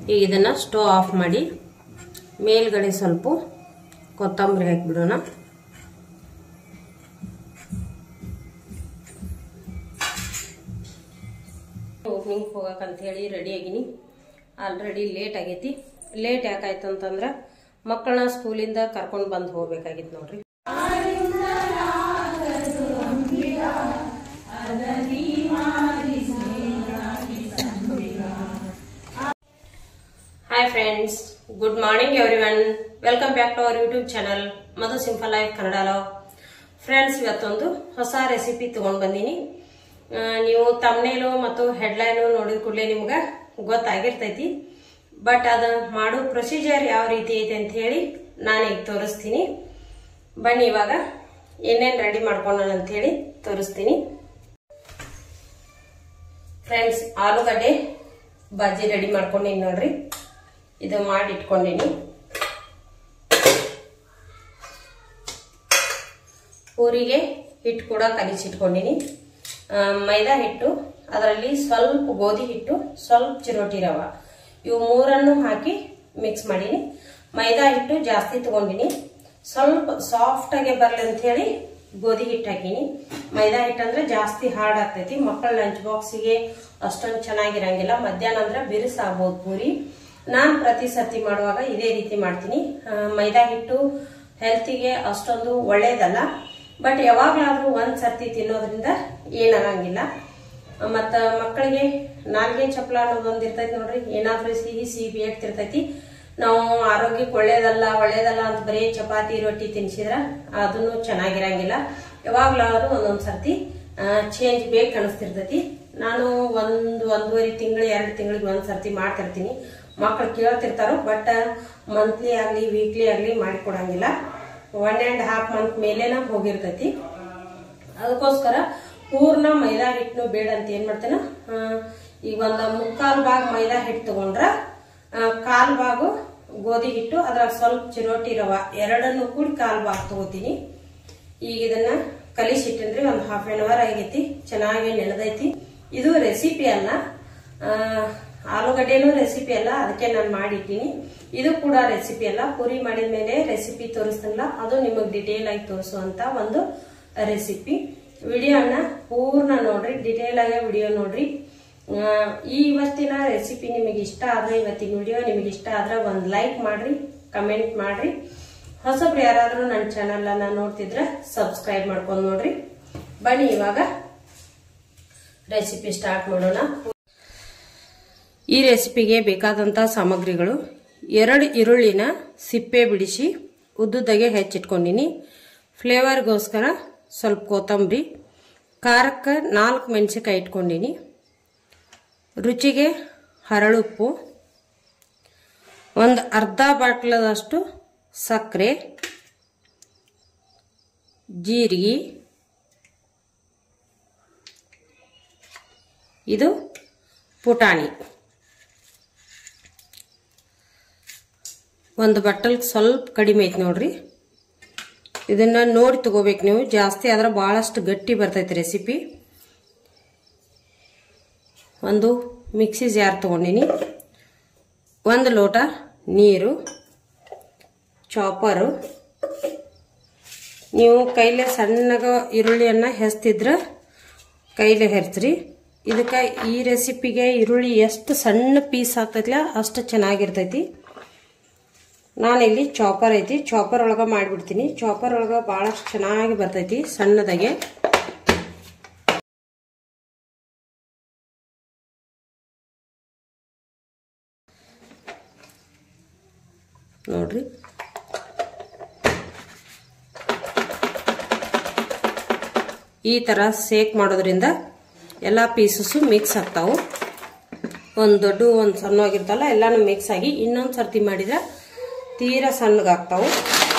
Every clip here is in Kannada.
ಈಗ ಇದನ್ನು ಸ್ಟವ್ ಆಫ್ ಮಾಡಿ ಮೇಲ್ಗಡೆ ಸ್ವಲ್ಪ ಕೊತ್ತಂಬರಿ ಹಾಕಿಬಿಡೋಣ ಓಪನಿಂಗ್ ಹೋಗಕ್ಕಂತ ಹೇಳಿ ರೆಡಿ ಆಗೀನಿ ಆಲ್ರೆಡಿ ಲೇಟ್ ಆಗೈತಿ ಲೇಟ್ ಯಾಕಾಯ್ತು ಅಂತಂದ್ರೆ ಮಕ್ಕಳನ್ನ ಸ್ಕೂಲಿಂದ ಕರ್ಕೊಂಡು ಬಂದು ಹೋಗ್ಬೇಕಾಗಿತ್ತು ನೋಡ್ರಿ hi friends good morning everyone welcome back to our YouTube channel Madhu simple life Kannada love friends ಇವತ್ತೊಂದು ಹೊಸ ರೆಸಿಪಿ ತಗೊಂಡ್ ಬಂದೀನಿ ಆ, ನೀವು ತಮ್ನೇಲು ಮತ್ತು ಹೆಡ್ಲೈನು ನೋಡಿದ ಕೂಡಲೇ ನಿಮ್ಗೆ ಗೊತ್ತಾಗಿರ್ತೈತಿ ಬಟ್ ಅದು ಮಾಡೋ ಪ್ರೊಸೀಜರ್ ಯಾವ ರೀತಿ ಐತೆ ಅಂತ ಹೇಳಿ ನಾನು ಈಗ ತೋರಿಸ್ತೀನಿ ಬನ್ನಿ ಇವಾಗ ಏನೇನು ರೆಡಿ ಮಾಡ್ಕೊಂಡಾನ ಅಂತ ಹೇಳಿ ತೋರಿಸ್ತೀನಿ ಫ್ರೆಂಡ್ಸ್ ಆಲೂಗಡ್ಡೆ ಬಾಜಿ ರೆಡಿ ಮಾಡ್ಕೊಂಡಿನಿ ನೋಡ್ರಿ ಇದು ಮಾಡಿ ಇಟ್ಕೊಂಡೀನಿ ಪೂರಿಗೆ ಹಿಟ್ಟು ಕೂಡ ಕಲಿಸಿಟ್ಕೊಂಡಿನಿ ಆ, ಮೈದಾ ಹಿಟ್ಟು ಅದರಲ್ಲಿ ಸ್ವಲ್ಪ ಗೋಧಿ ಹಿಟ್ಟು ಸ್ವಲ್ಪ ಚಿರೋಟಿ ರವ ಇವು ಮೂರನ್ನು ಹಾಕಿ ಮಿಕ್ಸ್ ಮಾಡೀನಿ ಮೈದಾ ಹಿಟ್ಟು ಜಾಸ್ತಿ ತಗೊಂಡಿನಿ ಸ್ವಲ್ಪ ಸಾಫ್ಟ್ ಆಗಿ ಬರಲಿ ಅಂತ ಹೇಳಿ ಗೋಧಿ ಹಿಟ್ಟು ಹಾಕೀನಿ ಮೈದಾ ಹಿಟ್ಟು ಅಂದ್ರೆ ಜಾಸ್ತಿ ಹಾರ್ಡ್ ಆಗ್ತೈತಿ ಮಕ್ಕಳ ಲಂಚ್ ಬಾಕ್ಸಿಗೆ ಅಷ್ಟೊಂದು ಚೆನ್ನಾಗಿರಂಗಿಲ್ಲ ಮಧ್ಯಾಹ್ನ ಅಂದ್ರೆ ಬಿರುಸಾಗ್ಬೋದು ಪೂರಿ ನಾನು ಪ್ರತಿ ಸರ್ತಿ ಮಾಡುವಾಗ ಇದೇ ರೀತಿ ಮಾಡ್ತೀನಿ ಆ, ಮೈದಾ ಹಿಟ್ಟು ಹೆಲ್ತಿಗೆ ಅಷ್ಟೊಂದು ಒಳ್ಳೇದಲ್ಲ ಬಟ್ ಯಾವಾಗಲಾದ್ರೂ ಒಂದ್ ಸರ್ತಿ ತಿನ್ನೋದ್ರಿಂದ ಏನಾಗಂಗಿಲ್ಲ ಮತ್ತ ಮಕ್ಕಳಿಗೆ ನಾಲ್ಗೆ ಚಪ್ಪಲ ಅನ್ನೋದು ಒಂದ್ ಇರ್ತೈತಿ ನೋಡ್ರಿ ಏನಾದ್ರೂ ಸಿಹಿ ಸಿಹಿ ಬೇಡ್ತಿರ್ತೈತಿ ನಾವು ಆರೋಗ್ಯಕ್ಕೆ ಒಳ್ಳೇದಲ್ಲ ಒಳ್ಳೇದಲ್ಲ ಅಂತ ಬರೀ ಚಪಾತಿ ರೊಟ್ಟಿ ತಿನ್ಸಿದ್ರ ಅದನ್ನು ಚೆನ್ನಾಗಿರಂಗಿಲ್ಲ ಯಾವಾಗ್ಲಾದ್ರೂ ಒಂದೊಂದ್ ಸರ್ತಿ ಚೇಂಜ್ ಬೇಕು ಅನಿಸ್ತಿರ್ತೈತಿ ನಾನು ಒಂದು ಒಂದೂವರೆ ತಿಂಗಳು ಎರಡು ತಿಂಗಳಿಗೆ ಒಂದ್ ಸರ್ತಿ ಮಾಡ್ತಿರ್ತೀನಿ ಮಕ್ಕಳು ಕೇಳ್ತಿರ್ತಾರೋ ಬಟ್ ಮಂತ್ಲಿ ಆಗ್ಲಿ ವೀಕ್ಲಿ ಆಗ್ಲಿ ಮಾಡಿಕೊಡಂಗಿಲ್ಲ ಒನ್ ಆ್ಯಂಡ್ ಹಾಫ್ ಮಂತ್ ಮೇಲೇನ ಹೋಗಿರ್ತೈತಿ ಅದಕ್ಕೋಸ್ಕರ ಪೂರ್ಣ ಮೈದಾ ಹಿಟ್ಟನು ಬೇಡ ಅಂತ ಏನ್ ಮಾಡ್ತೇನೆ ಆ, ಈಗ ಒಂದು ಮುಕ್ಕಾಲು ಭಾಗ ಮೈದಾ ಹಿಟ್ಟು ತಗೊಂಡ್ರ ಆ, ಕಾಲ್ ಭಾಗು ಗೋಧಿ ಹಿಟ್ಟು ಅದ್ರಾಗ ಸ್ವಲ್ಪ ಚಿರೋಟಿ ರವ ಎರಡನ್ನು ಕೂಡಿ ಕಾಲ್ ಭಾಗ ತಗೋತೀನಿ ಈಗ ಇದನ್ನ ಕಲಿಸಿಟ್ಟಿನ್ರಿ ಒಂದು ಹಾಫ್ ಆನ್ ಅವರ್ ಆಗೈತಿ ಚೆನ್ನಾಗಿ ನೆನೆದೈತಿ ಇದು ರೆಸಿಪಿ ಅಲ್ಲ ಆ, ಆಲೂಗಡ್ಡೆನೂ ರೆಸಿಪಿ ಅಲ್ಲ ಅದಕ್ಕೆ ನಾನು ಮಾಡಿಟ್ಟಿನಿ ಇದು ಕೂಡ ರೆಸಿಪಿ ಅಲ್ಲ ಪೂರಿ ಮಾಡಿದ ಮೇಲೆ ರೆಸಿಪಿ ತೋರಿಸ್ತಿಲ್ಲ ಅದು ನಿಮಗೆ ಡಿಟೇಲ್ ಆಗಿ ತೋರಿಸುವಂತ ಒಂದು ರೆಸಿಪಿ ವಿಡಿಯೋನ ಪೂರ್ಣ ನೋಡ್ರಿ ಡಿಟೇಲ್ ಆಗಿ ವಿಡಿಯೋ ನೋಡ್ರಿ ಆ, ಈ ಇವತ್ತಿನ ರೆಸಿಪಿ ನಿಮಗೆ ಇಷ್ಟ ಆದ್ರೆ ಇವತ್ತಿನ ವಿಡಿಯೋ ನಿಮಗೆ ಇಷ್ಟ ಆದ್ರೆ ಒಂದು ಲೈಕ್ ಮಾಡ್ರಿ ಕಮೆಂಟ್ ಮಾಡ್ರಿ ಹೊಸಬ್ರು ಯಾರಾದ್ರೂ ನನ್ನ ಚಾನಲ್ ಅನ್ನ ನೋಡ್ತಿದ್ರೆ ಸಬ್ಸ್ಕ್ರೈಬ್ ಮಾಡ್ಕೊಂಡು ನೋಡ್ರಿ ಬನ್ನಿ ಇವಾಗ ರೆಸಿಪಿ ಸ್ಟಾರ್ಟ್ ಮಾಡೋಣ ಈ ರೆಸಿಪಿಗೆ ಬೇಕಾದಂಥ ಸಾಮಗ್ರಿಗಳು ಎರಡು ಈರುಳ್ಳಿನ ಸಿಪ್ಪೆ ಬಿಡಿಸಿ ಉದ್ದುದ್ದಾಗೆ ಹೆಚ್ಚಿಟ್ಕೊಂಡಿನಿ ಫ್ಲೇವರ್ಗೋಸ್ಕರ ಸ್ವಲ್ಪ ಕೊತ್ತಂಬರಿ ಖಾರಕ್ಕೆ ನಾಲ್ಕು ಮೆಣಸಿನ್ಕಾಯಿ ಇಟ್ಕೊಂಡಿನಿ ರುಚಿಗೆ ಹರಳುಪ್ಪು ಒಂದು ಅರ್ಧ ಬಾಟ್ಲದಷ್ಟು ಸಕ್ಕರೆ ಜೀರಿಗೆ ಇದು ಪುಟಾಣಿ ಒಂದು ಬಟ್ಟಲ್ ಸ್ವಲ್ಪ ಕಡಿಮೆ ಐತಿ ನೋಡ್ರಿ ಇದನ್ನ ನೋಡಿ ತಗೋಬೇಕು ನೀವು ಜಾಸ್ತಿ ಆದ್ರೆ ಭಾಳಷ್ಟು ಗಟ್ಟಿ ಬರ್ತೈತಿ ರೆಸಿಪಿ ಒಂದು ಮಿಕ್ಸಿ ಜಾರ್ ತಗೊಂಡಿನಿ ಒಂದು ಲೋಟ ನೀರು ಚಾಪರು ನೀವು ಕೈಲೇ ಸಣ್ಣಗ ಈರುಳ್ಳಿಯನ್ನು ಹೆಸ್ತಿದ್ರೆ ಕೈಲೇ ಹೆರ್ಚ್ರಿ ಇದಕ್ಕೆ ಈ ರೆಸಿಪಿಗೆ ಈರುಳ್ಳಿ ಎಷ್ಟು ಸಣ್ಣ ಪೀಸ್ ಆಗ್ತೈತಿಲ್ಲ ಅಷ್ಟು ಚೆನ್ನಾಗಿರ್ತೈತಿ ನಾನಿಲ್ಲಿ ಚಾಪರ್ ಐತಿ ಚಾಪರ್ ಒಳಗೆ ಮಾಡಿಬಿಡ್ತೀನಿ ಚಾಪರ್ ಒಳಗೆ ಭಾಳಷ್ಟು ಚೆನ್ನಾಗಿ ಬರ್ತೈತಿ ಸಣ್ಣದಾಗೆ ನೋಡ್ರಿ ಈ ಥರ ಸೇಕ್ ಮಾಡೋದ್ರಿಂದ ಎಲ್ಲ ಪೀಸಸ್ಸು ಮಿಕ್ಸ್ ಆಗ್ತಾವು ಒಂದು ದೊಡ್ಡ ಒಂದು ಸಣ್ಣವಾಗಿರ್ತಲ್ಲ ಎಲ್ಲಾನು ಮಿಕ್ಸ್ ಆಗಿ ಇನ್ನೊಂದು ಸರ್ತಿ ಮಾಡಿದ್ರೆ ತೀರಾ ಸಣ್ಣಗಾಗ್ತಾವು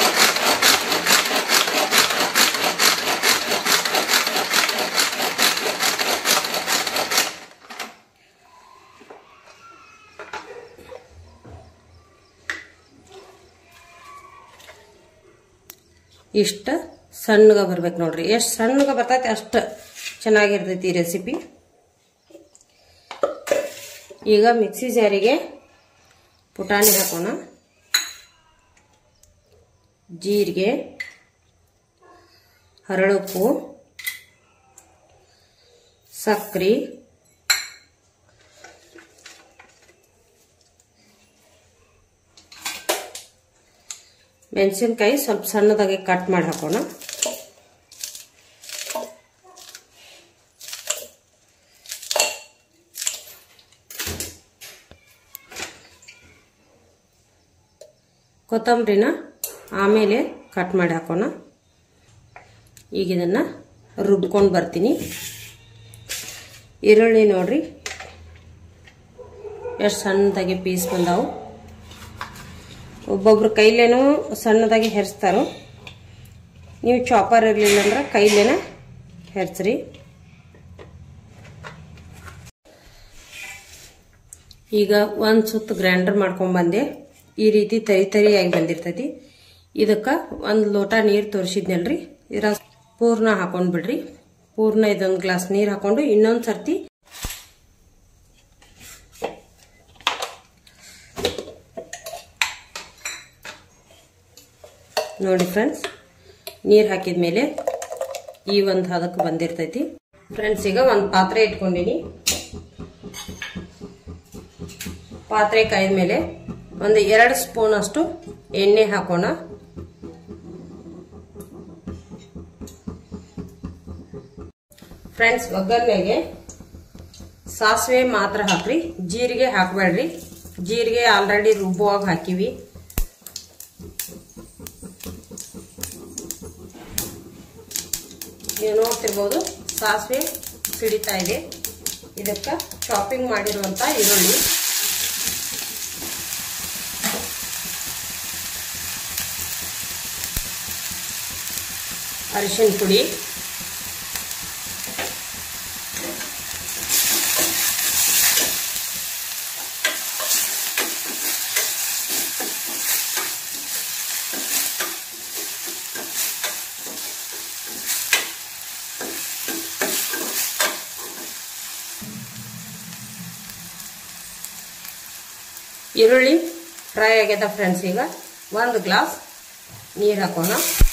ಇಷ್ಟ ಸಣ್ಣಗ ಬರ್ಬೇಕು ನೋಡ್ರಿ ಎಷ್ಟು ಸಣ್ಣಗ ಬರ್ತೈತೆ ಅಷ್ಟು ಚೆನ್ನಾಗಿರ್ತೈತಿ ಈ ರೆಸಿಪಿ ಈಗ ಮಿಕ್ಸಿ ಜಾರಿಗೆ ಪುಟಾಣಿ ಹಾಕೋಣ ಜೀರಿಗೆ ಹರಳುಪ್ಪು ಸಕ್ರೆ ಮೆಣಸಿನ್ಕಾಯಿ ಸ್ವಲ್ಪ ಸಣ್ಣದಾಗಿ ಕಟ್ ಮಾಡಿ ಹಾಕೋಣ ಕೊತ್ತಂಬರಿನ ಆಮೇಲೆ ಕಟ್ ಮಾಡಿ ಹಾಕೋಣ ಈಗ ಇದನ್ನು ರುಬ್ಕೊಂಡು ಬರ್ತೀನಿ ಈರುಳ್ಳಿ ನೋಡ್ರಿ ಎಷ್ಟು ಸಣ್ಣದಾಗಿ ಪೀಸ್ ಬಂದಾವು ಒಬ್ಬೊಬ್ರು ಕೈಲೇನೂ ಸಣ್ಣದಾಗಿ ಹೆರಿಸ್ತಾರೋ ನೀವು ಚಾಪರ್ ಇರಲಿಲ್ಲ ಅಂದ್ರೆ ಕೈಲೇನ ಹೆರ್ಸ್ರಿ ಈಗ ಒಂದು ಸುತ್ತು ಗ್ರೈಂಡರ್ ಮಾಡ್ಕೊಂಬಂದೆ ಈ ರೀತಿ ತರಿ ತರಿಯಾಗಿ ಬಂದಿರ್ತೈತಿ ಇದಕ್ಕೆ ಒಂದು ಲೋಟ ನೀರು ತೋರಿಸಿದ್ನಲ್ರಿ ಇದ್ರ ಪೂರ್ಣ ಹಾಕೊಂಡು ಬಿಡ್ರಿ ಪೂರ್ಣ ಇದೊಂದು ಗ್ಲಾಸ್ ನೀರು ಹಾಕೊಂಡು ಇನ್ನೊಂದು ಸರ್ತಿ ನೋಡಿ ಫ್ರೆಂಡ್ಸ್ ನೀರು ಹಾಕಿದ ಮೇಲೆ ಈ ಒಂದು ಹದಕ್ಕೆ ಬಂದಿರ್ತೈತಿ ಫ್ರೆಂಡ್ಸ್ ಈಗ ಒಂದು ಪಾತ್ರೆ ಇಟ್ಕೊಂಡಿನಿ ಪಾತ್ರೆ ಕಾಯ್ದ ಮೇಲೆ ಒಂದು ಎರಡು ಸ್ಪೂನ್ ಅಷ್ಟು ಎಣ್ಣೆ ಹಾಕೋಣ ಫ್ರೆಂಡ್ಸ್ ಒಗ್ಗರಣೆಗೆ ಸಾಸಿವೆ ಮಾತ್ರ ಹಾಕ್ರಿ ಜೀರಿಗೆ ಹಾಕಬೇಡ್ರಿ ಜೀರಿಗೆ ಆಲ್ರೆಡಿ ರುಬ್ಬುವಾಗ ಹಾಕಿವಿ ನೀವು ನೋಡ್ತಿರ್ಬೋದು ಸಾಸಿವೆ ಸಿಡಿತಾ ಇದೆ ಇದಕ್ಕೆ ಶಾಪಿಂಗ್ ಮಾಡಿರುವಂಥ ಈರುಳ್ಳಿ ಅರಿಶಿನ ಪುಡಿ ಈರುಳ್ಳಿ ಫ್ರೈ ಆಗ್ಯದ ಫ್ರೆಂಡ್ಸ್ ಈಗ ಒಂದು ಗ್ಲಾಸ್ ನೀರು ಹಾಕೋಣ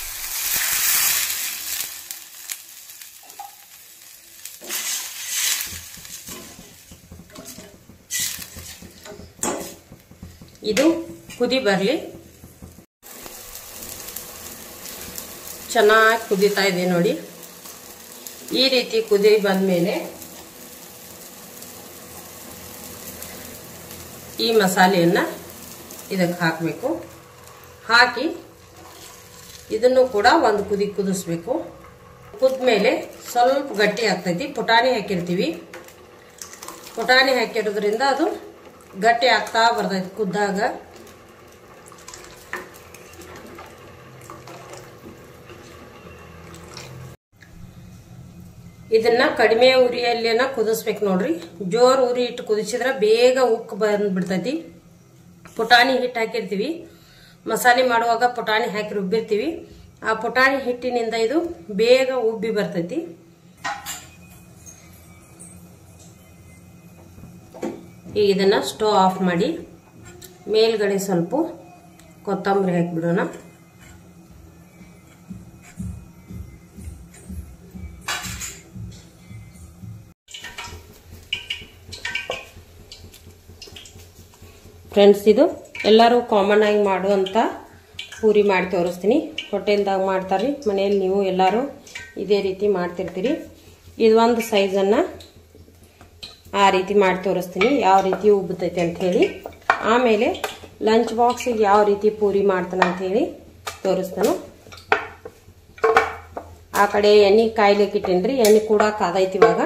ಇದು ಕುದಿ ಬರಲಿ ಚೆನ್ನಾಗಿ ಕುದೀತಾ ಇದೆ ನೋಡಿ ಈ ರೀತಿ ಕುದಿ ಬಂದಮೇಲೆ ಈ ಮಸಾಲೆಯನ್ನು ಇದಕ್ಕೆ ಹಾಕಬೇಕು ಹಾಕಿ ಇದನ್ನು ಕೂಡ ಒಂದು ಕುದಿ ಕುದಿಸ್ಬೇಕು ಕುದ್ಮೇಲೆ ಸ್ವಲ್ಪ ಗಟ್ಟಿ ಆಗ್ತೈತಿ ಪುಟಾಣಿ ಹಾಕಿರ್ತೀವಿ ಪುಟಾಣಿ ಹಾಕಿರೋದ್ರಿಂದ ಅದು ಗಟ್ಟಿ ಆಗ್ತಾ ಬರ್ತೈತಿ ಕುದ್ದಾಗ ಇದನ್ನ ಕಡಿಮೆ ಉರಿಯಲ್ಲೇನ ಕುದಿಸ್ಬೇಕು ನೋಡ್ರಿ ಜೋರ್ ಉರಿ ಇಟ್ಟು ಕುದಿಸಿದ್ರೆ ಬೇಗ ಉಕ್ಕು ಬಂದ್ಬಿಡ್ತೈತಿ ಪುಟಾಣಿ ಹಿಟ್ಟು ಹಾಕಿರ್ತೀವಿ ಮಸಾಲೆ ಮಾಡುವಾಗ ಪುಟಾಣಿ ಹಾಕಿ ರುಬ್ಬಿರ್ತೀವಿ ಆ ಪುಟಾಣಿ ಹಿಟ್ಟಿನಿಂದ ಇದು ಬೇಗ ಉಬ್ಬಿ ಬರ್ತೈತಿ ಈಗ ಇದನ್ನ ಸ್ಟವ್ ಆಫ್ ಮಾಡಿ ಮೇಲ್ಗಡೆ ಸ್ವಲ್ಪ ಕೊತ್ತಂಬರಿ ಹಾಕಿಬಿಡೋಣ ಫ್ರೆಂಡ್ಸ್ ಇದು ಎಲ್ಲರೂ ಕಾಮನ್ ಆಗಿ ಮಾಡುವಂಥ ಪೂರಿ ಮಾಡಿ ತೋರಿಸ್ತೀನಿ ಹೋಟೆಲ್ದಾಗ ಮಾಡ್ತಾರೆ ಮನೆಯಲ್ಲಿ ನೀವು ಎಲ್ಲರೂ ಇದೇ ರೀತಿ ಮಾಡ್ತಿರ್ತೀರಿ ಇದು ಒಂದು ಸೈಜನ್ನು ಆ ರೀತಿ ಮಾಡಿ ತೋರಿಸ್ತೀನಿ ಯಾವ ರೀತಿ ಉಬ್ಬತೈತೆ ಅಂತ ಹೇಳಿ ಆಮೇಲೆ ಲಂಚ್ ಬಾಕ್ಸಿಗೆ ಯಾವ ರೀತಿ ಪೂರಿ ಮಾಡ್ತಾನೆ ಅಂತ ಹೇಳಿ ತೋರಿಸ್ತಾನು ಆ ಕಡೆ ಎಣ್ಣೆ ಕಾಯ್ಲಿಕ್ಕೆ ಇಟ್ಟೇನ್ರಿ ಎಣ್ಣೆ ಕೂಡ ಕಾದೈತಿ ಇವಾಗ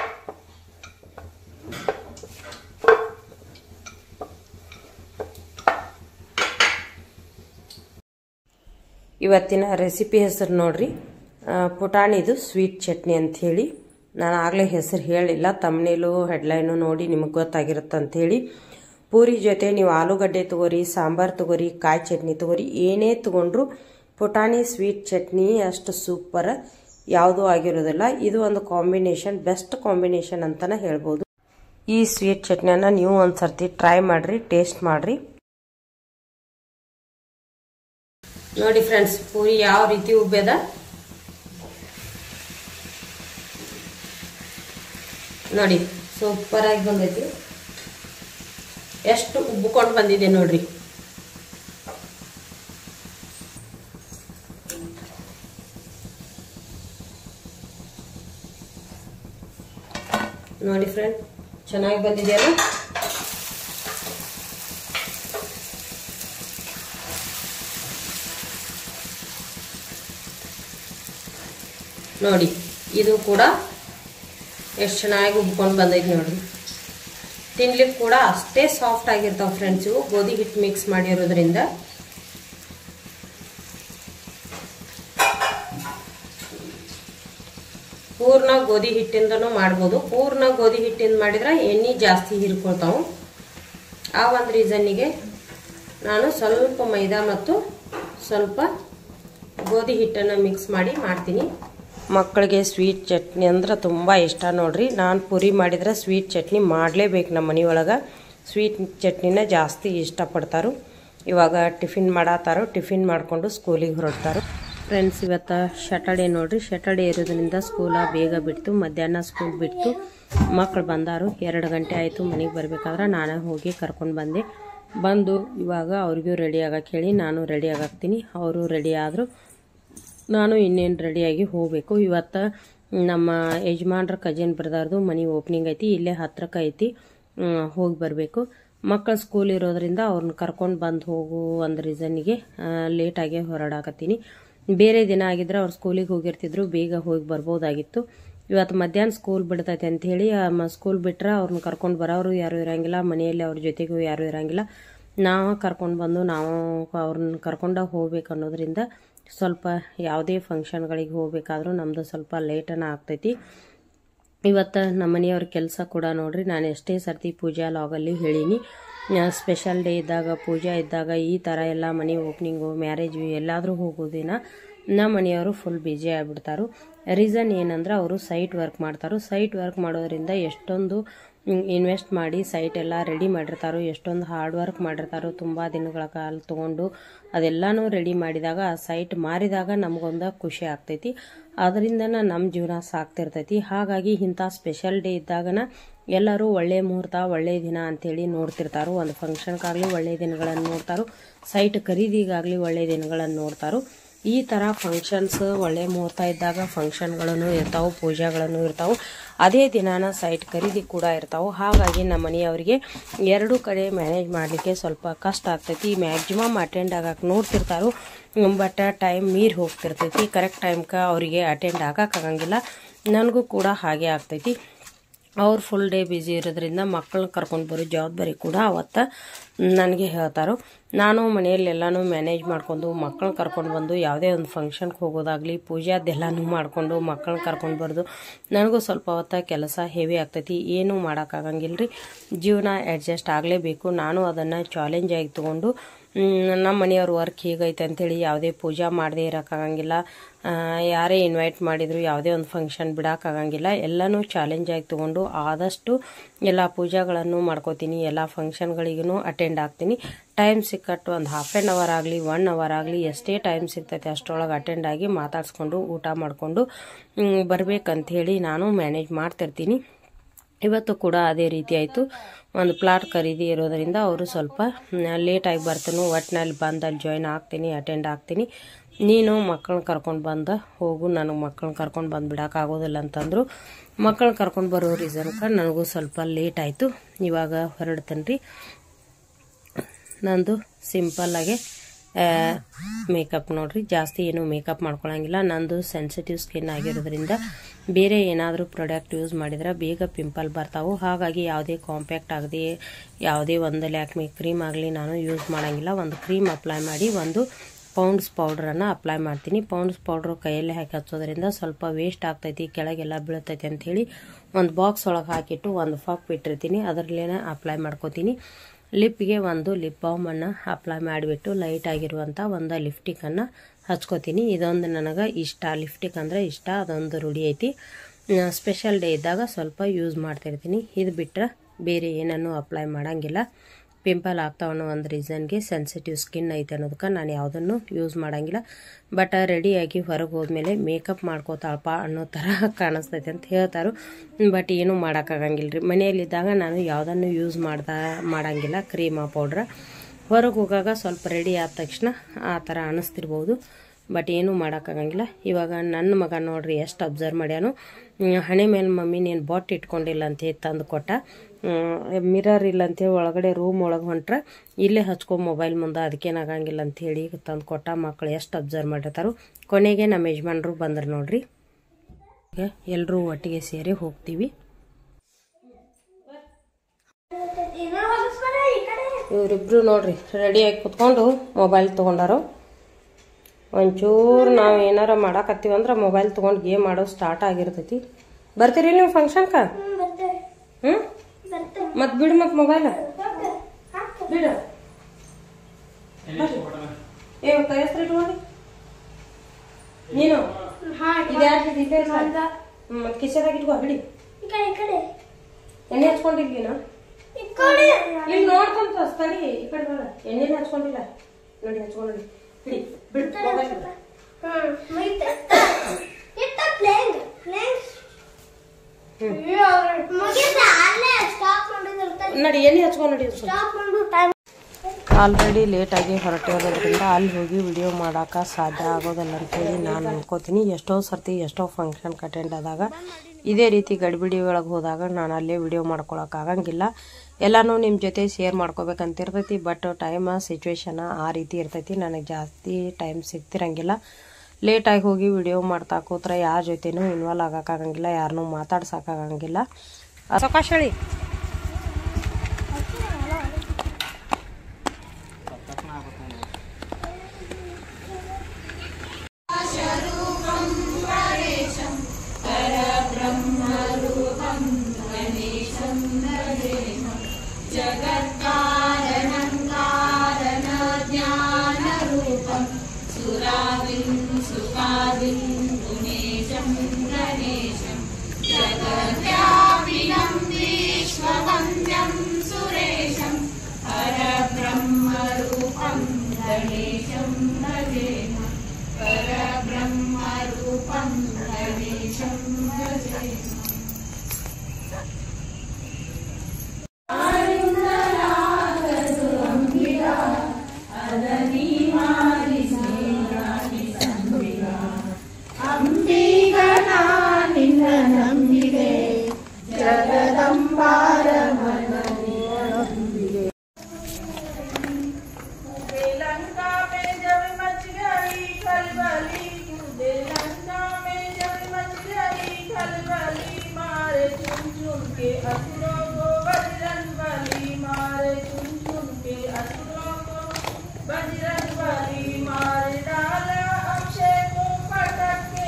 ಇವತ್ತಿನ ರೆಸಿಪಿ ಹೆಸರು ನೋಡ್ರಿ ಪುಟಾಣಿದು ಸ್ವೀಟ್ ಚಟ್ನಿ ಅಂತ ಹೇಳಿ ನಾನು ಆಗಲೇ ಹೆಸರು ಹೇಳಿಲ್ಲ ತಮ್ಮನೇಲು ಹೆಡ್ಲೈನು ನೋಡಿ ನಿಮಗೆ ಗೊತ್ತಾಗಿರುತ್ತೆ ಅಂಥೇಳಿ ಪೂರಿ ಜೊತೆ ನೀವು ಆಲೂಗಡ್ಡೆ ತಗೋರಿ ಸಾಂಬಾರು ತಗೋರಿ ಕಾಯಿ ಚಟ್ನಿ ತಗೋರಿ ಏನೇ ತಗೊಂಡ್ರು ಪುಟಾಣಿ ಸ್ವೀಟ್ ಚಟ್ನಿ ಅಷ್ಟು ಸೂಪರ್ ಯಾವುದೂ ಆಗಿರೋದಿಲ್ಲ ಇದು ಒಂದು ಕಾಂಬಿನೇಷನ್ ಬೆಸ್ಟ್ ಕಾಂಬಿನೇಷನ್ ಅಂತಲೇ ಹೇಳ್ಬೋದು ಈ ಸ್ವೀಟ್ ಚಟ್ನಿಯನ್ನು ನೀವು ಒಂದು ಸರ್ತಿ ಟ್ರೈ ಮಾಡಿರಿ ಟೇಸ್ಟ್ ಮಾಡಿರಿ ನೋಡಿ ಫ್ರೆಂಡ್ಸ್ ಪೂರಿ ಯಾವ ರೀತಿ ಉಬ್ಬ್ಯದ ನೋಡಿ ಸೂಪರ್ ಆಗಿ ಬಂದೈತಿ ಎಷ್ಟು ಉಬ್ಬಿಕೊಂಡು ಬಂದಿದೆ ನೋಡ್ರಿ ನೋಡಿ ಫ್ರೆಂಡ್ ಚೆನ್ನಾಗಿ ಬಂದಿದೆಯಲ್ಲ ನೋಡಿ ಇದು ಕೂಡ ಎಷ್ಟು ಚೆನ್ನಾಗಿ ಉಬ್ಕೊಂಡು ಬಂದೈತೆ ನೋಡ್ರಿ ತಿನ್ಲಿಕ್ಕೆ ಕೂಡ ಅಷ್ಟೇ ಸಾಫ್ಟ್ ಆಗಿರ್ತಾವೆ ಫ್ರೆಂಡ್ಸ್ ಇವು ಗೋಧಿ ಹಿಟ್ಟು ಮಿಕ್ಸ್ ಮಾಡಿರೋದ್ರಿಂದ ಪೂರ್ಣ ಗೋಧಿ ಹಿಟ್ಟಿಂದನೂ ಮಾಡ್ಬೋದು ಪೂರ್ಣ ಗೋಧಿ ಹಿಟ್ಟಿಂದ ಮಾಡಿದ್ರೆ ಎಣ್ಣೆ ಜಾಸ್ತಿ ಹೀರ್ಕೊಳ್ತಾವು ಆ ಒಂದು ರೀಸನ್ನಿಗೆ ನಾನು ಸ್ವಲ್ಪ ಮೈದಾ ಮತ್ತು ಸ್ವಲ್ಪ ಗೋಧಿ ಹಿಟ್ಟನ್ನು ಮಿಕ್ಸ್ ಮಾಡಿ ಮಾಡ್ತೀನಿ ಮಕ್ಕಳಿಗೆ ಸ್ವೀಟ್ ಚಟ್ನಿ ಅಂದ್ರೆ ತುಂಬ ಇಷ್ಟ ನೋಡ್ರಿ ನಾನು ಪುರಿ ಮಾಡಿದ್ರೆ ಸ್ವೀಟ್ ಚಟ್ನಿ ಮಾಡಲೇಬೇಕು ನಮ್ಮ ಮನೆಯೊಳಗೆ ಸ್ವೀಟ್ ಚಟ್ನಿನ ಜಾಸ್ತಿ ಇಷ್ಟಪಡ್ತಾರೋ ಇವಾಗ ಟಿಫಿನ್ ಮಾಡತ್ತಾರೋ ಟಿಫಿನ್ ಮಾಡಿಕೊಂಡು ಸ್ಕೂಲಿಗೆ ಹೊರಡ್ತಾರೋ ಫ್ರೆಂಡ್ಸ್ ಇವತ್ತು ಶಟರ್ಡೇ ನೋಡ್ರಿ ಶಟರ್ಡೇ ಇರೋದ್ರಿಂದ ಸ್ಕೂಲ ಬೇಗ ಬಿಡ್ತು ಮಧ್ಯಾಹ್ನ ಸ್ಕೂಲ್ ಬಿಟ್ಟು ಮಕ್ಕಳು ಬಂದಾರು ಎರಡು ಗಂಟೆ ಆಯಿತು ಮನೆಗೆ ಬರಬೇಕಾದ್ರೆ ನಾನೇ ಹೋಗಿ ಕರ್ಕೊಂಡು ಬಂದೆ ಬಂದು ಇವಾಗ ಅವ್ರಿಗೂ ರೆಡಿ ಆಗಕ್ಕೆ ಹೇಳಿ ನಾನು ರೆಡಿ ಆಗಾಕ್ತೀನಿ ಅವರು ರೆಡಿ ಆದರು ನಾನು ಇನ್ನೇನು ರೆಡಿಯಾಗಿ ಹೋಗಬೇಕು ಇವತ್ತು ನಮ್ಮ ಯಜಮಾನ್ರ ಕಜಿನ್ ಬ್ರದರ್ದು ಮನೆ ಓಪನಿಂಗ್ ಐತಿ ಇಲ್ಲೇ ಹತ್ರಕ್ಕೆ ಐತಿ ಹೋಗಿ ಬರಬೇಕು ಮಕ್ಕಳು ಸ್ಕೂಲ್ ಇರೋದ್ರಿಂದ ಅವ್ರನ್ನ ಕರ್ಕೊಂಡು ಬಂದು ಹೋಗು ಒಂದು ರೀಸನ್ನಿಗೆ ಲೇಟಾಗೆ ಹೊರಡಾಕತ್ತೀನಿ ಬೇರೆ ದಿನ ಆಗಿದ್ರೆ ಅವ್ರು ಸ್ಕೂಲಿಗೆ ಹೋಗಿರ್ತಿದ್ರು ಬೇಗ ಹೋಗಿ ಬರ್ಬೋದಾಗಿತ್ತು ಇವತ್ತು ಮಧ್ಯಾಹ್ನ ಸ್ಕೂಲ್ ಬಿಡ್ತೈತೆ ಅಂತ ಹೇಳಿ ಸ್ಕೂಲ್ ಬಿಟ್ರೆ ಅವ್ರನ್ನ ಕರ್ಕೊಂಡು ಬರೋರು ಯಾರು ಇರಂಗಿಲ್ಲ ಮನೆಯಲ್ಲಿ ಅವ್ರ ಜೊತೆಗೂ ಯಾರು ಇರಂಗಿಲ್ಲ ನಾವು ಕರ್ಕೊಂಡು ಬಂದು ನಾವು ಅವ್ರನ್ನ ಕರ್ಕೊಂಡು ಹೋಗ್ಬೇಕು ಅನ್ನೋದ್ರಿಂದ ಸ್ವಲ್ಪ ಯಾವುದೇ ಫಂಕ್ಷನ್ಗಳಿಗೆ ಹೋಗ್ಬೇಕಾದ್ರೂ ನಮ್ಮದು ಸ್ವಲ್ಪ ಲೇಟನ ಆಗ್ತೈತಿ ಇವತ್ತು ನಮ್ಮ ಮನೆಯವ್ರ ಕೆಲಸ ಕೂಡ ನೋಡ್ರಿ ನಾನು ಎಷ್ಟೇ ಸರ್ತಿ ಪೂಜಾ ಲಾಗಲ್ಲಿ ಹೇಳೀನಿ ಸ್ಪೆಷಲ್ ಡೇ ಇದ್ದಾಗ ಪೂಜಾ ಇದ್ದಾಗ ಈ ಥರ ಎಲ್ಲ ಮನೆ ಓಪ್ನಿಂಗು ಮ್ಯಾರೇಜು ಎಲ್ಲಾದರೂ ಹೋಗೋದಿನ ನಮ್ಮ ಮನೆಯವರು ಫುಲ್ ಬ್ಯುಸಿ ಆಗಿಬಿಡ್ತಾರು ರೀಸನ್ ಏನಂದ್ರೆ ಅವರು ಸೈಟ್ ವರ್ಕ್ ಮಾಡ್ತಾರೋ ಸೈಟ್ ವರ್ಕ್ ಮಾಡೋದ್ರಿಂದ ಎಷ್ಟೊಂದು ಇನ್ವೆಸ್ಟ್ ಮಾಡಿ ಸೈಟ್ ಎಲ್ಲ ರೆಡಿ ಮಾಡಿರ್ತಾರೋ ಎಷ್ಟೊಂದು ಹಾರ್ಡ್ ವರ್ಕ್ ಮಾಡಿರ್ತಾರೋ ತುಂಬ ದಿನಗಳ ಕಾಲ ತೊಗೊಂಡು ಅದೆಲ್ಲನೂ ರೆಡಿ ಮಾಡಿದಾಗ ಆ ಸೈಟ್ ಮಾರಿದಾಗ ನಮಗೊಂದು ಖುಷಿ ಆಗ್ತೈತಿ ಅದರಿಂದನ ನಮ್ಮ ಜೀವನ ಸಾಕ್ತಿರ್ತೈತಿ ಹಾಗಾಗಿ ಇಂಥ ಸ್ಪೆಷಲ್ ಡೇ ಇದ್ದಾಗನ ಎಲ್ಲರೂ ಒಳ್ಳೆಯ ಮುಹೂರ್ತ ಒಳ್ಳೆಯ ದಿನ ಅಂಥೇಳಿ ನೋಡ್ತಿರ್ತಾರೋ ಒಂದು ಫಂಕ್ಷನ್ಗಾಗಲಿ ಒಳ್ಳೆಯ ದಿನಗಳನ್ನು ನೋಡ್ತಾರೋ ಸೈಟ್ ಖರೀದಿಗಾಗಲಿ ಒಳ್ಳೆಯ ದಿನಗಳನ್ನು ನೋಡ್ತಾರೋ ಈ ಥರ ಫಂಕ್ಷನ್ಸ್ ಒಳ್ಳೆ ಮುಹೂರ್ತ ಇದ್ದಾಗ ಫಂಕ್ಷನ್ಗಳನ್ನು ಇರ್ತಾವೆ ಪೂಜಾಗಳನ್ನು ಇರ್ತಾವೆ ಅದೇ ದಿನಾನ ಸೈಟ್ ಖರೀದಿ ಕೂಡ ಇರ್ತಾವೆ ಹಾಗಾಗಿ ನಮ್ಮ ಮನೆಯವರಿಗೆ ಎರಡೂ ಕಡೆ ಮ್ಯಾನೇಜ್ ಮಾಡಲಿಕ್ಕೆ ಸ್ವಲ್ಪ ಕಷ್ಟ ಆಗ್ತೈತಿ ಮ್ಯಾಕ್ಸಿಮಮ್ ಅಟೆಂಡ್ ಆಗಕ್ಕೆ ನೋಡ್ತಿರ್ತಾರೋ ಬಟ್ ಟೈಮ್ ಮೀರಿ ಹೋಗ್ತಿರ್ತೈತಿ ಕರೆಕ್ಟ್ ಟೈಮ್ಗೆ ಅವರಿಗೆ ಅಟೆಂಡ್ ಆಗಕ್ಕಾಗಂಗಿಲ್ಲ ನನಗೂ ಕೂಡ ಹಾಗೆ ಆಗ್ತೈತಿ ಅವ್ರು ಫುಲ್ ಡೇ ಬ್ಯುಸಿ ಇರೋದ್ರಿಂದ ಮಕ್ಕಳನ್ನ ಕರ್ಕೊಂಡು ಬರೋ ಜವಾಬ್ದಾರಿ ಕೂಡ ಅವತ್ತು ನನಗೆ ಹೇಳ್ತಾರೋ ನಾನು ಮನೆಯಲ್ಲಿ ಎಲ್ಲನೂ ಮ್ಯಾನೇಜ್ ಮಾಡ್ಕೊಂಡು ಮಕ್ಕಳನ್ನ ಕರ್ಕೊಂಡು ಬಂದು ಯಾವುದೇ ಒಂದು ಫಂಕ್ಷನ್ಗೆ ಹೋಗೋದಾಗಲಿ ಪೂಜಾದೆಲ್ಲನೂ ಮಾಡಿಕೊಂಡು ಮಕ್ಕಳನ್ನ ಕರ್ಕೊಂಡು ಬರೋದು ನನಗೂ ಸ್ವಲ್ಪ ಹೊತ್ತ ಕೆಲಸ ಹೆವಿ ಆಗ್ತೈತಿ ಏನೂ ಮಾಡೋಕ್ಕಾಗಂಗಿಲ್ಲ ರೀ ಜೀವನ ಅಡ್ಜಸ್ಟ್ ಆಗಲೇಬೇಕು ನಾನು ಅದನ್ನು ಚಾಲೆಂಜಾಗಿ ತೊಗೊಂಡು ನಮ್ಮ ಮನೆಯವ್ರ ವರ್ಕ್ ಹೀಗೈತೆ ಅಂಥೇಳಿ ಯಾವುದೇ ಪೂಜಾ ಮಾಡದೇ ಇರೋಕ್ಕಾಗಂಗಿಲ್ಲ ಯಾರೇ ಇನ್ವೈಟ್ ಮಾಡಿದ್ರು ಯಾವುದೇ ಒಂದು ಫಂಕ್ಷನ್ ಬಿಡೋಕ್ಕಾಗಂಗಿಲ್ಲ ಎಲ್ಲನೂ ಚಾಲೆಂಜಾಗಿ ತೊಗೊಂಡು ಆದಷ್ಟು ಎಲ್ಲ ಪೂಜಾಗಳನ್ನು ಮಾಡ್ಕೋತೀನಿ ಎಲ್ಲ ಫಂಕ್ಷನ್ಗಳಿಗೂ ಅಟೆಂಡ್ ಆಗ್ತೀನಿ ಟೈಮ್ ಸಿಕ್ಕಟ್ಟು ಒಂದು ಹಾಫ್ ಆ್ಯನ್ ಅವರ್ ಆಗಲಿ ಒನ್ ಅವರ್ ಆಗಲಿ ಎಷ್ಟೇ ಟೈಮ್ ಸಿಗ್ತೈತೆ ಅಷ್ಟರೊಳಗೆ ಅಟೆಂಡ್ ಆಗಿ ಮಾತಾಡಿಸ್ಕೊಂಡು ಊಟ ಮಾಡಿಕೊಂಡು ಬರಬೇಕಂಥೇಳಿ ನಾನು ಮ್ಯಾನೇಜ್ ಮಾಡ್ತಿರ್ತೀನಿ ಇವತ್ತು ಕೂಡ ಅದೇ ರೀತಿ ಆಯಿತು ಒಂದು ಪ್ಲಾಟ್ ಖರೀದಿ ಇರೋದರಿಂದ ಅವರು ಸ್ವಲ್ಪ ಲೇಟಾಗಿ ಬರ್ತಾನು ಒಟ್ಟಿನಲ್ಲಿ ಬಂದು ಅಲ್ಲಿ ಜಾಯ್ನ್ ಆಗ್ತೀನಿ ಅಟೆಂಡ್ ಆಗ್ತೀನಿ ನೀನು ಮಕ್ಕಳನ್ನ ಕರ್ಕೊಂಡು ಬಂದ ಹೋಗು ನನಗೆ ಮಕ್ಕಳನ್ನ ಕರ್ಕೊಂಡು ಬಂದು ಬಿಡೋಕ್ಕಾಗೋದಿಲ್ಲ ಅಂತಂದರು ಮಕ್ಕಳನ್ನ ಕರ್ಕೊಂಡು ಬರೋ ರೀಸನ್ಗೆ ನನಗೂ ಸ್ವಲ್ಪ ಲೇಟ್ ಆಯಿತು ಇವಾಗ ಹೊರಡ್ತೇನೆ ರೀ ನಂದು ಸಿಂಪಲ್ಲಾಗೆ ಮೇಕಪ್ ನೋಡ್ರಿ ಜಾಸ್ತಿ ಏನು ಮೇಕಪ್ ಮಾಡ್ಕೊಳಂಗಿಲ್ಲ ನಂದು ಸೆನ್ಸಿಟಿವ್ ಸ್ಕಿನ್ ಆಗಿರೋದ್ರಿಂದ ಬೇರೆ ಏನಾದರೂ ಪ್ರಾಡಕ್ಟ್ ಯೂಸ್ ಮಾಡಿದ್ರೆ ಬೇಗ ಪಿಂಪಲ್ ಬರ್ತಾವೆ ಹಾಗಾಗಿ ಯಾವುದೇ ಕಾಂಪ್ಯಾಕ್ಟ್ ಆಗದೆ ಯಾವುದೇ ಒಂದು ಲ್ಯಾಕ್ಮಿ ಕ್ರೀಮ್ ಆಗಲಿ ನಾನು ಯೂಸ್ ಮಾಡೋಂಗಿಲ್ಲ ಒಂದು ಕ್ರೀಮ್ ಅಪ್ಲೈ ಮಾಡಿ ಒಂದು ಪೌಂಡ್ಸ್ ಪೌಡ್ರನ್ನು ಅಪ್ಲೈ ಮಾಡ್ತೀನಿ ಪೌಂಡ್ಸ್ ಪೌಡ್ರು ಕೈಯಲ್ಲೇ ಹಾಕಿ ಹಚ್ಚೋದ್ರಿಂದ ಸ್ವಲ್ಪ ವೇಸ್ಟ್ ಆಗ್ತೈತಿ ಕೆಳಗೆಲ್ಲ ಬೀಳ್ತೈತಿ ಅಂಥೇಳಿ ಒಂದು ಬಾಕ್ಸ್ ಒಳಗೆ ಹಾಕಿಟ್ಟು ಒಂದು ಫಾಕ್ ಬಿಟ್ಟಿರ್ತೀನಿ ಅದರಲ್ಲೇನೆ ಅಪ್ಲೈ ಮಾಡ್ಕೋತೀನಿ ಲಿಪ್ಗೆ ಒಂದು ಲಿಪ್ ಬಾಮನ್ನು ಅಪ್ಲೈ ಮಾಡಿಬಿಟ್ಟು ಲೈಟ್ ಆಗಿರುವಂಥ ಒಂದು ಲಿಫ್ಟಿಕನ್ನು ಹಚ್ಕೋತೀನಿ ಇದೊಂದು ನನಗೆ ಇಷ್ಟ ಲಿಫ್ಟಿಕ್ ಅಂದರೆ ಇಷ್ಟ ಅದೊಂದು ರೂಢಿ ಐತಿ ಸ್ಪೆಷಲ್ ಡೇ ಇದ್ದಾಗ ಸ್ವಲ್ಪ ಯೂಸ್ ಮಾಡ್ತಿರ್ತೀನಿ ಇದು ಬಿಟ್ಟರೆ ಬೇರೆ ಏನನ್ನು ಅಪ್ಲೈ ಮಾಡೋಂಗಿಲ್ಲ ಪಿಂಪಲ್ ಆಗ್ತಾವ ಅನ್ನೋ ಒಂದು ರೀಸನ್ಗೆ ಸೆನ್ಸಿಟಿವ್ ಸ್ಕಿನ್ ಐತೆ ಅನ್ನೋದಕ್ಕೆ ನಾನು ಯಾವುದನ್ನು ಯೂಸ್ ಮಾಡಂಗಿಲ್ಲ ಬಟ್ ರೆಡಿಯಾಗಿ ಹೊರಗೆ ಹೋದ್ಮೇಲೆ ಮೇಕಪ್ ಮಾಡ್ಕೋತಾಳಪ್ಪ ಅನ್ನೋ ಥರ ಕಾಣಿಸ್ತೈತೆ ಅಂತ ಹೇಳ್ತಾರು ಬಟ್ ಏನೂ ಮಾಡೋಕ್ಕಾಗಂಗಿಲ್ಲ ರೀ ಮನೆಯಲ್ಲಿದ್ದಾಗ ನಾನು ಯಾವುದನ್ನು ಯೂಸ್ ಮಾಡ್ತಾ ಮಾಡಂಗಿಲ್ಲ ಕ್ರೀಮ ಪೌಡ್ರ ಹೊರಗೆ ಹೋಗಾಗ ಸ್ವಲ್ಪ ರೆಡಿ ಆದ ತಕ್ಷಣ ಆ ಥರ ಅನ್ನಿಸ್ತಿರ್ಬೋದು ಬಟ್ ಏನೂ ಮಾಡೋಕ್ಕಾಗಂಗಿಲ್ಲ ಇವಾಗ ನನ್ನ ಮಗ ನೋಡ್ರಿ ಎಷ್ಟು ಅಬ್ಸರ್ವ್ ಮಾಡ್ಯಾನು ಹ್ಮ್, ಹಣೆ ಮೇಲೆ ಮಮ್ಮಿ ನೀನು ಬಾಟ್ ಇಟ್ಕೊಂಡಿಲ್ಲ ಅಂತ ಹೇಳಿ ತಂದು ಕೊಟ್ಟ ಮಿರರ್ ಇಲ್ಲ ಅಂತೇಳಿ ಒಳಗಡೆ ರೂಮ್ ಒಳಗೆ ಹೊಂಟ್ರೆ ಇಲ್ಲೇ ಹಚ್ಕೊ ಮೊಬೈಲ್ ಮುಂದೆ ಅದಕ್ಕೇನಾಗಂಗಿಲ್ಲ ಅಂತ ಹೇಳಿ ತಂದು ಕೊಟ್ಟ ಮಕ್ಕಳು ಎಷ್ಟು ಅಬ್ಸರ್ವ್ ಮಾಡಿರ್ತಾರೋ ಕೊನೆಗೆ ನಮ್ಮ ಯಜಮಾನ್ರು ಬಂದ್ರು ನೋಡ್ರಿ ಈಗ ಎಲ್ಲರೂ ಒಟ್ಟಿಗೆ ಸೇರಿ ಹೋಗ್ತೀವಿ ಇವರಿಬ್ರು ನೋಡ್ರಿ ರೆಡಿಯಾಗಿ ಕುತ್ಕೊಂಡು ಮೊಬೈಲ್ ತೊಗೊಂಡಾರು ಒಂಚೂರು ನಾವು ಏನಾರ ಮಾಡಾಕತ್ತೀವಿ ಅಂದ್ರೆ ಮೊಬೈಲ್ ತೊಗೊಂಡು ಗೇಮ್ ಆಡೋ ಸ್ಟಾರ್ಟ್ ಆಗಿರ್ತೈತಿ ಬರ್ತೀರಿ ನೀವು ಫಂಕ್ಷನ್ಕ ಹ್ಞೂ ಮತ್ತೆ ಬಿಡು ಮತ್ತೆ ಮೊಬೈಲ್ ಬಿಡು ಏ ಕೈ ಹೆಸ್ರು ಇಟ್ಕೊಳ್ಳಿ ನೀನು ಇದ್ಯಾರ್ದು ಡೀಟೇಲ್ಸ್ ಮತ್ತೆ ಕಿಸೆದಾಗ ಇಟ್ಕೋ ಬಿಡಿ ಎಣ್ಣೆ ಹಚ್ಕೊಂಡಿದ್ದೀನ ಇಲ್ಲಿ ನೋಡ್ಕೊಂತ ತಡಿ ಈ ಕಡೆ ಬರ ಎಣ್ಣೆನ ಹಚ್ಕೊಂಡಿಲ್ಲ ನೋಡಿ ಹಚ್ಕೊಂಡಿ ಬಿಡಿ ಬಿಡು ಮೊಬೈಲ್ ಬಿಡು. ನೋಡಿ ಎಣ್ಣೆ ಹಚ್ಕೊಂಡು ನೋಡಿ ಸ್ವಲ್ಪ. ಆಲ್ರೆಡಿ ಲೇಟಾಗಿ ಹೊರಟಿರೋದ್ರಿಂದ ಅಲ್ಲಿ ಹೋಗಿ ವಿಡಿಯೋ ಮಾಡೋಕೆ ಸಾಧ್ಯ ಆಗೋದಿಲ್ಲ ಅಂತೇಳಿ ನಾನು ಅನ್ಕೋತೀನಿ ಎಷ್ಟೋ ಸರ್ತಿ ಎಷ್ಟೋ ಫಂಕ್ಷನ್ ಅಟೆಂಡ್ ಆದಾಗ ಇದೇ ರೀತಿ ಗಡಿಬಿಡಿ ಒಳಗೆ ಹೋದಾಗ ನಾನು ಅಲ್ಲೇ ವಿಡಿಯೋ ಮಾಡ್ಕೊಳಕ್ಕೆ ಆಗಂಗಿಲ್ಲ ಎಲ್ಲನೂ ನಿಮ್ಮ ಜೊತೆ ಶೇರ್ ಮಾಡ್ಕೋಬೇಕಂತ ಇರ್ತೈತಿ ಬಟ್ ಟೈಮ್ ಸಿಚುವೇಶನ್ ಆ ರೀತಿ ಇರ್ತೈತಿ ನನಗೆ ಜಾಸ್ತಿ ಟೈಮ್ ಸಿಗ್ತಿರಂಗಿಲ್ಲ ಲೇಟಾಗಿ ಹೋಗಿ ವಿಡಿಯೋ ಮಾಡ್ತಾ ಕೂತ್ರೆ ಯಾರ ಜೊತೆನೂ ಇನ್ವಾಲ್ವ್ ಆಗೋಕ್ಕಾಗಂಗಿಲ್ಲ ಯಾರನ್ನೂ ಮಾತಾಡ್ಸೋಕ್ಕಾಗಂಗಿಲ್ಲ ಸೊಕಾಶ್ ಹೇಳಿ श्रीलंका में जब मच गई खलबली श्रीलंका में जब मच गई खलबली मारे चुन चुन के असुरों को बजरंग बली मारे चुन चुन के असुरों को बजरंग बली मारे डाला अक्षय को पटक के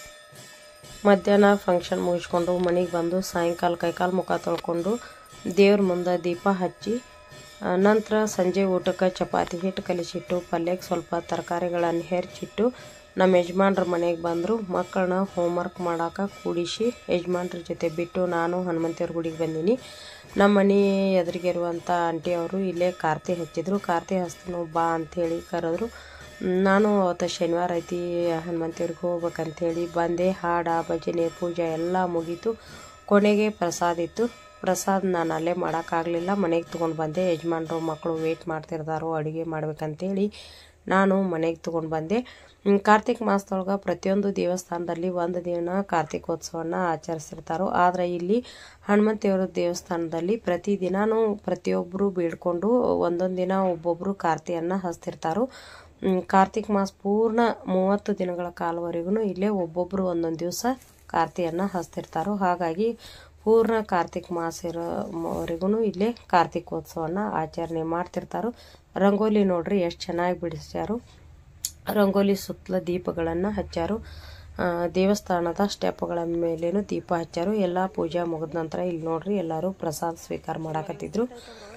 ಮಧ್ಯಾಹ್ನ ಫಂಕ್ಷನ್ ಮುಗಿಸ್ಕೊಂಡು ಮನೆಗೆ ಬಂದು ಸಾಯಂಕಾಲ ಕೈಕಾಲು ಮುಖ ತೊಳ್ಕೊಂಡು ದೇವ್ರ ಮುಂದೆ ದೀಪ ಹಚ್ಚಿ ಆ, ನಂತರ ಸಂಜೆ ಊಟಕ್ಕೆ ಚಪಾತಿ ಹಿಟ್ಟು ಕಲಿಸಿಟ್ಟು ಪಲ್ಯಕ್ಕೆ ಸ್ವಲ್ಪ ತರಕಾರಿಗಳನ್ನು ಹೆರ್ಚಿಟ್ಟು ನಮ್ಮ ಯಜಮಾನ್ರ ಮನೆಗೆ ಬಂದರು ಮಕ್ಕಳನ್ನ ಹೋಮ್ವರ್ಕ್ ಮಾಡೋಕೆ ಕೂಡಿಸಿ ಯಜಮಾನ್ರ ಜೊತೆ ಬಿಟ್ಟು ನಾನು ಹನುಮಂತೇವ್ರ ಗುಡಿಗೆ ಬಂದೀನಿ ನಮ್ಮ ಮನೆ ಎದುರಿಗಿರುವಂಥ ಆಂಟಿ ಅವರು ಇಲ್ಲೇ ಕಾರ್ತಿ ಹಚ್ಚಿದ್ರು ಕಾರ್ತಿ ಹಚ್ತನು ಬಾ ಅಂಥೇಳಿ ಕರೆದ್ರು ನಾನು ಅವತ್ತು ಶನಿವಾರ ಐತಿ ಹನುಮಂತೇವ್ರಿಗೆ ಹೋಗ್ಬೇಕಂತೇಳಿ ಬಂದೆ ಹಾಡ ಭಜನೆ ಪೂಜೆ ಎಲ್ಲ ಮುಗೀತು ಕೊನೆಗೆ ಪ್ರಸಾದ ಇತ್ತು ಪ್ರಸಾದ ನಾನು ಅಲ್ಲೇ ಮಾಡೋಕ್ಕಾಗಲಿಲ್ಲ ಮನೆಗೆ ತೊಗೊಂಡು ಬಂದೆ ಯಜಮಾನ್ರು ಮಕ್ಕಳು ವೇಟ್ ಮಾಡ್ತಿರ್ತಾರೋ ಅಡುಗೆ ಮಾಡ್ಬೇಕಂತೇಳಿ ನಾನು ಮನೆಗೆ ತೊಗೊಂಡು ಬಂದೆ ಹ್ಮ್, ಕಾರ್ತಿಕ್ ಮಾಸದೊಳಗೆ ಪ್ರತಿಯೊಂದು ದೇವಸ್ಥಾನದಲ್ಲಿ ಒಂದು ದಿನ ಕಾರ್ತಿಕೋತ್ಸವನ ಆಚರಿಸಿರ್ತಾರೋ ಆದರೆ ಇಲ್ಲಿ ಹನುಮಂತೇವ್ರ ದೇವಸ್ಥಾನದಲ್ಲಿ ಪ್ರತಿದಿನವೂ ಪ್ರತಿಯೊಬ್ಬರು ಬೇಡ್ಕೊಂಡು ಒಂದೊಂದು ದಿನ ಒಬ್ಬೊಬ್ಬರು ಕಾರ್ತಿಯನ್ನು ಹಚ್ತಿರ್ತಾರೋ ಹ್ಮ್, ಕಾರ್ತಿಕ್ ಮಾಸ ಪೂರ್ಣ ಮೂವತ್ತು ದಿನಗಳ ಕಾಲವರೆಗೂ ಇಲ್ಲೇ ಒಬ್ಬೊಬ್ಬರು ಒಂದೊಂದು ದಿವಸ ಕಾರ್ತಿಯನ್ನು ಹಚ್ತಿರ್ತಾರೋ ಹಾಗಾಗಿ ಪೂರ್ಣ ಕಾರ್ತಿಕ್ ಮಾಸ ಇರೋವರೆಗೂ ಇಲ್ಲೇ ಕಾರ್ತಿಕೋತ್ಸವನ ಆಚರಣೆ ಮಾಡ್ತಿರ್ತಾರೋ ರಂಗೋಲಿ ನೋಡ್ರಿ ಎಷ್ಟು ಚೆನ್ನಾಗಿ ಬಿಡಿಸ್ಯಾರು ರಂಗೋಲಿ ಸುತ್ತಲ ದೀಪಗಳನ್ನು ಹಚ್ಚಾರು ಆ, ದೇವಸ್ಥಾನದ ಸ್ಟೆಪ್ಗಳ ಮೇಲೇನು ದೀಪ ಹಚ್ಚಾರು ಎಲ್ಲ ಪೂಜೆ ಮುಗಿದ ನಂತರ ಇಲ್ಲಿ ನೋಡ್ರಿ ಎಲ್ಲರೂ ಪ್ರಸಾದ ಸ್ವೀಕಾರ ಮಾಡಾಕತ್ತಿದ್ರು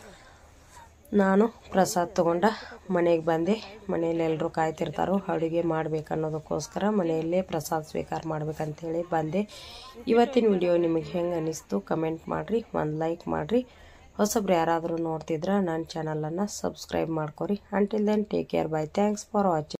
ನಾನು ಪ್ರಸಾದ ತಗೊಂಡ ಮನೆಗೆ ಬಂದೆ ಮನೆಯಲ್ಲಿ ಎಲ್ಲರೂ ಕಾಯ್ತಿರ್ತಾರೋ ಅಡುಗೆ ಮಾಡ್ಬೇಕು ಅನ್ನೋದಕ್ಕೋಸ್ಕರ ಮನೆಯಲ್ಲೇ ಪ್ರಸಾದ ಸ್ವೀಕಾರ ಮಾಡ್ಬೇಕಂತೇಳಿ ಬಂದೆ ಇವತ್ತಿನ ವಿಡಿಯೋ ನಿಮಗೆ ಹೆಂಗೆ ಅನಿಸ್ತು ಕಮೆಂಟ್ ಮಾಡಿರಿ ಒಂದು ಲೈಕ್ ಮಾಡಿರಿ ಹೊಸಬ್ರು ಯಾರಾದರೂ ನೋಡ್ತಿದ್ರೆ ನನ್ನ ಚಾನಲನ್ನು ಸಬ್ಸ್ಕ್ರೈಬ್ ಮಾಡ್ಕೊರಿ until then take care bye thanks for watching